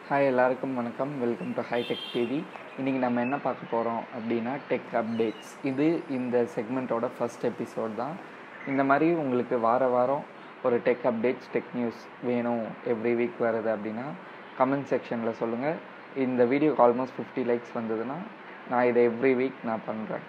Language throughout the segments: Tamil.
ஹாய் எல்லாருக்கும் வணக்கம் வெல்கம் டு ஹைடெக் டிவி இன்றைக்கி நம்ம என்ன பார்க்க போகிறோம் அப்படின்னா டெக் அப்டேட்ஸ் இது இந்த செக்மெண்ட்டோட ஃபர்ஸ்ட் எபிசோட் தான் இந்த மாதிரி உங்களுக்கு வார வாரம் ஒரு டெக் அப்டேட்ஸ் டெக் நியூஸ் வேணும் எவ்ரி வீக் வருது அப்படின்னா கமெண்ட் செக்ஷனில் சொல்லுங்கள் இந்த வீடியோக்கு ஆல்மோஸ்ட் ஃபிஃப்டி லைக்ஸ் வந்ததுன்னா நான் இதை எவ்ரி வீக் நான் பண்ணுறேன்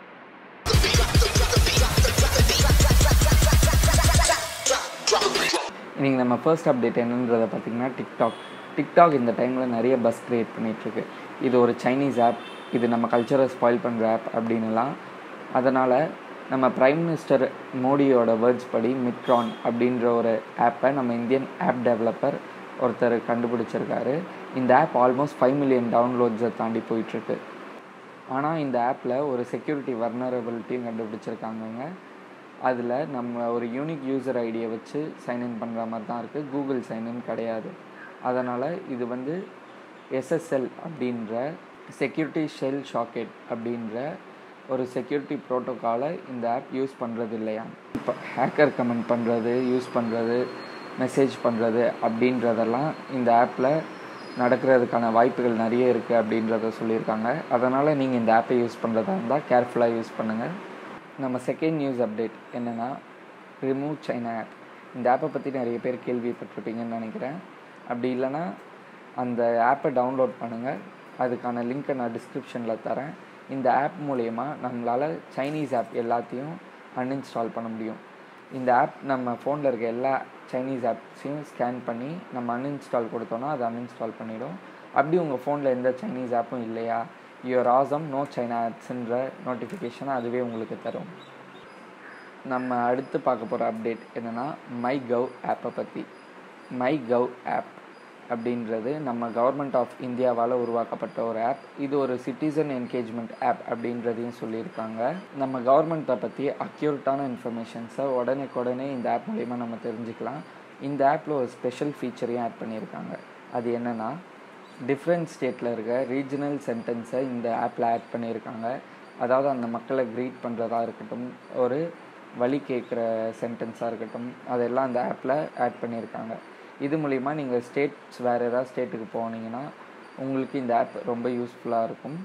இன்றைக்கி நம்ம ஃபர்ஸ்ட் அப்டேட் என்னன்றதை பார்த்திங்கன்னா டிக்டாக் டிக்டாக் இந்த டைமில் நிறைய பஸ் க்ரியேட் பண்ணிகிட்ருக்கு இது ஒரு சைனீஸ் ஆப் இது நம்ம கல்ச்சரை ஸ்பாயில் பண்ணுற ஆப் அப்படின்னுலாம் அதனால் நம்ம ப்ரைம் மினிஸ்டர் மோடியோட வேர்ட்ஸ் படி மிட்ரான் அப்படின்ற ஒரு ஆப்பை நம்ம இந்தியன் ஆப் டெவலப்பர் ஒருத்தர் கண்டுபிடிச்சிருக்காரு இந்த ஆப் ஆல்மோஸ்ட் ஃபைவ் மில்லியன் டவுன்லோட்ஸை தாண்டி போயிட்டுருக்கு ஆனால் இந்த ஆப்பில் ஒரு செக்யூரிட்டி வர்னரபிலிட்டியும் கண்டுபிடிச்சிருக்காங்கங்க அதில் நம்ம ஒரு யூனிக் யூசர் ஐடியை வச்சு சைன்இன் பண்ணுற மாதிரி தான் இருக்குது கூகுள் சைன்இன் கிடையாது அதனால் இது வந்து எஸ்எஸ்எல் அப்படின்ற செக்யூரிட்டி ஷெல் ஷாக்கெட் அப்படின்ற ஒரு செக்யூரிட்டி ப்ரோட்டோக்காலை இந்த ஆப் யூஸ் பண்ணுறது இல்லையா இப்போ ஹேக்கர் கமெண்ட் பண்ணுறது யூஸ் பண்ணுறது மெசேஜ் பண்ணுறது அப்படின்றதெல்லாம் இந்த ஆப்பில் நடக்கிறதுக்கான வாய்ப்புகள் நிறைய இருக்குது அப்படின்றத சொல்லியிருக்காங்க அதனால் நீங்கள் இந்த ஆப்பை யூஸ் பண்ணுறதா இருந்தால் கேர்ஃபுல்லாக யூஸ் பண்ணுங்கள் நம்ம செகண்ட் நியூஸ் அப்டேட் என்னென்னா ரிமூவ் சைனா ஆப் இந்த ஆப்பை பற்றி நிறைய பேர் கேள்விப்பட்டிருப்பீங்கன்னு நினைக்கிறேன் அப்படி இல்லைன்னா அந்த ஆப்பை டவுன்லோட் பண்ணுங்கள் அதுக்கான லிங்க்கை நான் டிஸ்கிரிப்ஷனில் தரேன் இந்த ஆப் மூலயமா நம்மளால் சைனீஸ் ஆப் எல்லாத்தையும் அன்இன்ஸ்டால் பண்ண முடியும் இந்த ஆப் நம்ம ஃபோனில் இருக்க எல்லா சைனீஸ் ஆப்ஸையும் ஸ்கேன் பண்ணி நம்ம அன்இன்ஸ்டால் கொடுத்தோன்னா அது அன்இன்ஸ்டால் பண்ணிவிடும் அப்படி உங்கள் ஃபோனில் எந்த சைனீஸ் ஆப்பும் இல்லையா யுவர் ஆசம் நோ சைனா ஆப்ஸ்ன்ற நோட்டிஃபிகேஷன் அதுவே உங்களுக்கு தரும் நம்ம அடுத்து பார்க்க போகிற அப்டேட் என்னென்னா மை கவ் ஆப்பை பற்றி மை கவ் ஆப் அப்படின்றது நம்ம கவர்மெண்ட் ஆஃப் இந்தியாவால் உருவாக்கப்பட்ட ஒரு ஆப் இது ஒரு சிட்டிசன் என்கேஜ்மெண்ட் ஆப் அப்படின்றதையும் சொல்லியிருக்காங்க நம்ம கவர்மெண்ட்டை பற்றி அக்யூரட்டான இன்ஃபர்மேஷன்ஸை உடனே இந்த ஆப் மூலிமா நம்ம தெரிஞ்சுக்கலாம் இந்த ஆப்பில் ஒரு ஸ்பெஷல் ஃபீச்சரையும் ஆட் பண்ணியிருக்காங்க அது என்னென்னா டிஃப்ரெண்ட் ஸ்டேட்டில் இருக்க ரீஜனல் சென்டென்ஸை இந்த ஆப்பில் ஆட் பண்ணியிருக்காங்க அதாவது அந்த மக்களை க்ரீட் பண்ணுறதா இருக்கட்டும் ஒரு வழி கேட்குற சென்டென்ஸாக இருக்கட்டும் அதெல்லாம் அந்த ஆப்பில் ஆட் பண்ணியிருக்காங்க இது மூலிமா நீங்கள் ஸ்டேட்ஸ் வேறு ஏதாவது ஸ்டேட்டுக்கு போனீங்கன்னா உங்களுக்கு இந்த ஆப் ரொம்ப யூஸ்ஃபுல்லாக இருக்கும்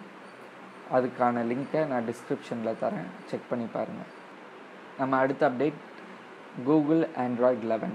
அதுக்கான லிங்க்கை நான் டிஸ்கிரிப்ஷனில் தரேன் செக் பண்ணி பாருங்கள் நம்ம அடுத்த update Google Android eleven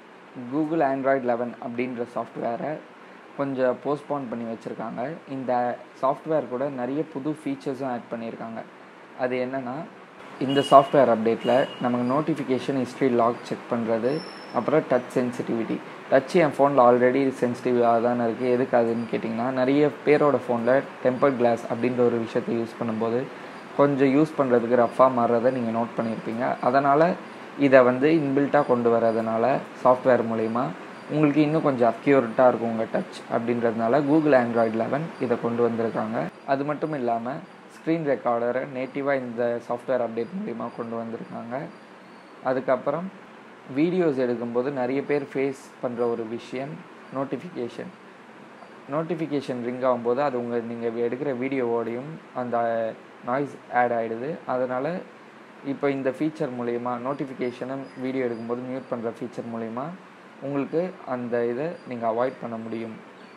Google Android eleven அப்படின்ற சாஃப்ட்வேரை கொஞ்சம் போஸ்ட்போன் பண்ணி வச்சுருக்காங்க இந்த சாஃப்ட்வேர் கூட நிறைய புது ஃபீச்சர்ஸும் ஆட் பண்ணியிருக்காங்க அது என்னென்னா இந்த சாஃப்ட்வேர் அப்டேட்டில் நமக்கு நோட்டிஃபிகேஷன் ஹிஸ்ட்ரி லாக் செக் பண்ணுறது அப்புறம் டச் சென்சிட்டிவிட்டி டச் என் ஃபோனில் ஆல்ரெடி சென்சிட்டிவாக தானே இருக்குது எதுக்கு அதுன்னு கேட்டிங்கன்னா நிறைய பேரோட ஃபோனில் டெம்பர் கிளாஸ் அப்படின்ற ஒரு விஷயத்தை யூஸ் பண்ணும்போது கொஞ்சம் யூஸ் பண்ணுறதுக்கு ரஃபாக மாறுறதை நீங்கள் நோட் பண்ணியிருப்பீங்க அதனால் இதை வந்து இன்பில்ட்டாக கொண்டு வரதுனால சாஃப்ட்வேர் மூலிமா உங்களுக்கு இன்னும் கொஞ்சம் அக்யூரட்டாக இருக்கும் உங்கள் டச் அப்படின்றதுனால கூகுள் ஆண்ட்ராய்டு லெவன் இதை கொண்டு வந்திருக்காங்க அது மட்டும் இல்லாமல் ஸ்க்ரீன் ரெக்கார்டரை நேட்டிவாக இந்த சாஃப்ட்வேர் அப்டேட் மூலிமா கொண்டு வந்திருக்காங்க அதுக்கப்புறம் வீடியோஸ் எடுக்கும்போது நிறைய பேர் ஃபேஸ் பண்ணுற ஒரு விஷயம் நோட்டிஃபிகேஷன் நோட்டிஃபிகேஷன் ரிங் ஆகும்போது அது உங்கள் நீங்கள் எடுக்கிற வீடியோவோடையும் அந்த நாய்ஸ் ஆட் ஆகிடுது அதனால் இப்போ இந்த ஃபீச்சர் மூலயமா நோட்டிஃபிகேஷனை வீடியோ எடுக்கும்போது மியூட் பண்ணுற ஃபீச்சர் மூலயமா உங்களுக்கு அந்த இதை நீங்கள் அவாய்ட் பண்ண முடியும்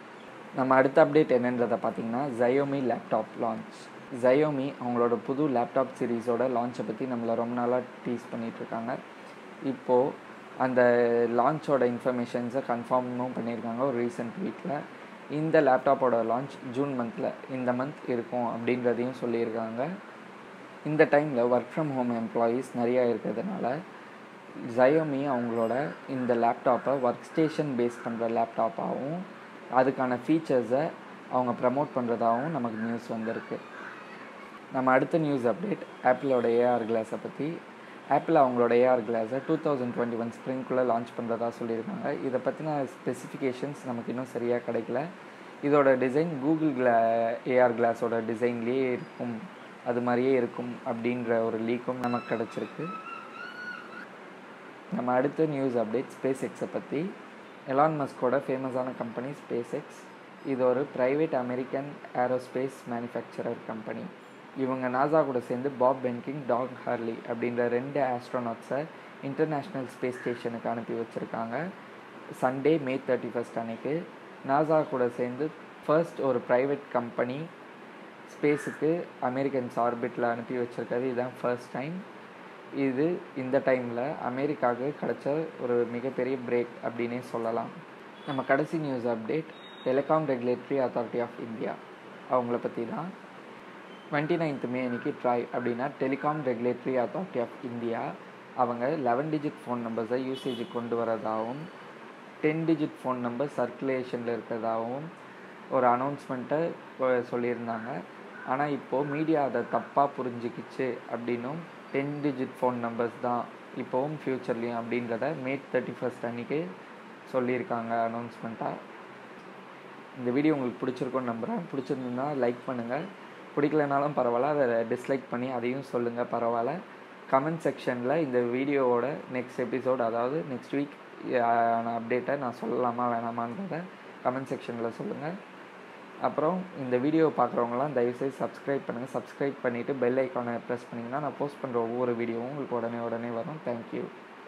நம்ம அடுத்த அப்டேட் என்னன்றதை பார்த்தீங்கன்னா ஜயோமி லேப்டாப் லான்ச் ஜயோமி அவங்களோட புது லேப்டாப் சீரீஸோட லான்ச்சை பற்றி நம்மளை ரொம்ப நாளாக டீஸ் பண்ணிகிட்ருக்காங்க இப்போது அந்த லான்ச்சோட இன்ஃபர்மேஷன்ஸை கன்ஃபார்மும் பண்ணியிருக்காங்க ஒரு ரீசெண்ட் வீக்கில் இந்த லேப்டாப்போட லான்ச் ஜூன் மந்தில் இந்த மந்த் இருக்கும் அப்படின்றதையும் சொல்லியிருக்காங்க இந்த டைமில் ஒர்க் ஃப்ரம் ஹோம் எம்ப்ளாயீஸ் நிறையா இருக்கிறதுனால ஜயோமி அவங்களோட இந்த லேப்டாப்பை ஒர்க் ஸ்டேஷன் பேஸ் பண்ணுற லேப்டாப்பாகவும் அதுக்கான ஃபீச்சர்ஸை அவங்க ப்ரமோட் பண்ணுறதாகவும் நமக்கு நியூஸ் வந்திருக்கு நம்ம அடுத்த நியூஸ் அப்டேட் ஆப்பிளோட ஏஆர் கிளாஸை பற்றி ஆப்பிள் அவங்களோட ஏஆர் கிளாஸை டூ தௌசண்ட் டுவெண்ட்டி ஒன் ஸ்ப்ரிங்குள்ளே லான்ச் பண்ணுறதா சொல்லியிருக்காங்க இதை பற்றின ஸ்பெசிஃபிகேஷன்ஸ் நமக்கு இன்னும் சரியாக கிடைக்கல இதோட டிசைன் கூகுள் கிளா ஏஆர் கிளாஸோட டிசைன்லேயே இருக்கும் அது மாதிரியே இருக்கும் அப்படின்ற ஒரு லீக்கும் நமக்கு கிடச்சிருக்கு நம்ம அடுத்த நியூஸ் அப்டேட் ஸ்பேஸ் எக்ஸை பற்றி எலான் மஸ்கோட ஃபேமஸான கம்பெனி ஸ்பேஸ் எக்ஸ் இது ஒரு private American aerospace manufacturer company இவங்க நாசா கூட சேர்ந்து பாப் பென்கிங் டாக் ஹார்லி அப்படின்ற ரெண்டு ஆஸ்ட்ரோனாட்ஸை இன்டர்நேஷ்னல் ஸ்பேஸ் ஸ்டேஷனுக்கு அனுப்பி வச்சுருக்காங்க சண்டே மே தேர்ட்டி ஃபஸ்ட் அன்னைக்கு நாசா கூட சேர்ந்து ஃபர்ஸ்ட் ஒரு ப்ரைவேட் கம்பெனி ஸ்பேஸுக்கு அமெரிக்கன்ஸ் ஆர்பிட்டில் அனுப்பி வச்சுருக்காரு இதுதான் ஃபர்ஸ்ட் டைம் இது இந்த டைமில் அமெரிக்காவுக்கு கிடைச்ச ஒரு மிகப்பெரிய பிரேக் அப்படின்னே சொல்லலாம் நம்ம கடைசி news update telecom regulatory authority of India அவங்கள பற்றி தான் டுவெண்ட்டி நைன்த் மே அன்னைக்கு ட்ராய் அப்படின்னா telecom regulatory authority of India அவங்க லெவன் டிஜிட் ஃபோன் நம்பர்ஸை யூசேஜுக்கு கொண்டு வரதாகவும் டென் டிஜிட் ஃபோன் நம்பர் சர்க்குலேஷனில் இருக்கிறதாகவும் ஒரு அனௌன்ஸ்மெண்ட்டை சொல்லியிருந்தாங்க ஆனால் இப்போது மீடியா அதை தப்பாக புரிஞ்சுக்கிச்சு அப்படின்னும் டென் டிஜிட் ஃபோன் நம்பர்ஸ் தான் இப்போவும் ஃப்யூச்சர்லேயும் அப்படின்றத மே தேர்ட்டி ஃபஸ்ட் அன்றைக்கி சொல்லியிருக்காங்க அனௌன்ஸ்மெண்ட்டாக இந்த வீடியோ உங்களுக்கு பிடிச்சிருக்கும்னு நம்புகிறேன் பிடிச்சிருந்ததுன்னா லைக் பண்ணுங்கள் பிடிக்கலனாலும் பரவாயில்ல அதை டிஸ்லைக் பண்ணி அதையும் சொல்லுங்கள் பரவாயில்ல கமெண்ட் செக்ஷனில் இந்த வீடியோவோட நெக்ஸ்ட் எபிசோட் அதாவது நெக்ஸ்ட் வீக் அப்டேட்டை நான் சொல்லலாமா வேணாமான்றத கமெண்ட் செக்ஷனில் சொல்லுங்கள் அப்புறம் இந்த வீடியோ பார்க்குறவங்களாம் தயவுசெய்து சப்ஸ்கிரைப் பண்ணுங்கள் சப்ஸ்கிரைப் பண்ணிவிட்டு பெல் ஐக்கானை ப்ரெஸ் பண்ணிங்கன்னா நான் போஸ்ட் பண்ணுற ஒவ்வொரு வீடியோவும் உங்களுக்கு உடனே உடனே வரும் தேங்க்யூ